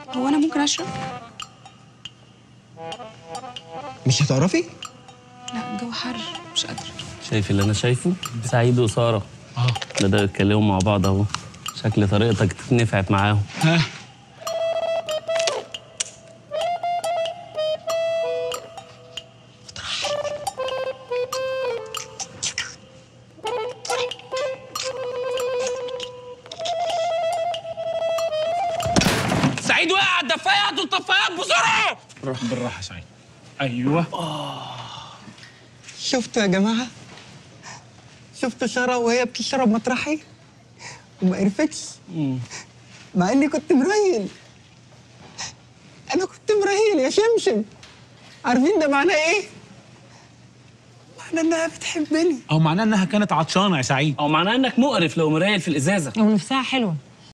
هو انا ممكن اشرب مش هتعرفي؟ لا الجو حر مش قادره شايف اللي انا شايفه سعيد وساره اه بدأوا يتكلموا مع بعض اهو شكل طريقتك نفعت معاهم ها سعيد وقع على الدفايه هاتوا الطفايات بسرعه بالراحه سعيد ايوه شفتوا يا جماعة؟ شفتوا سارة وهي بتشرب مطرحي؟ وما عرفتش مع إني كنت مريل أنا كنت مريل يا شمشم عارفين ده معناه إيه؟ معناه إنها بتحبني او معناه انها كانت عطشانه يا سعيد او معناه انك مقرف لو مرايل في الازازه ونفسها حلوه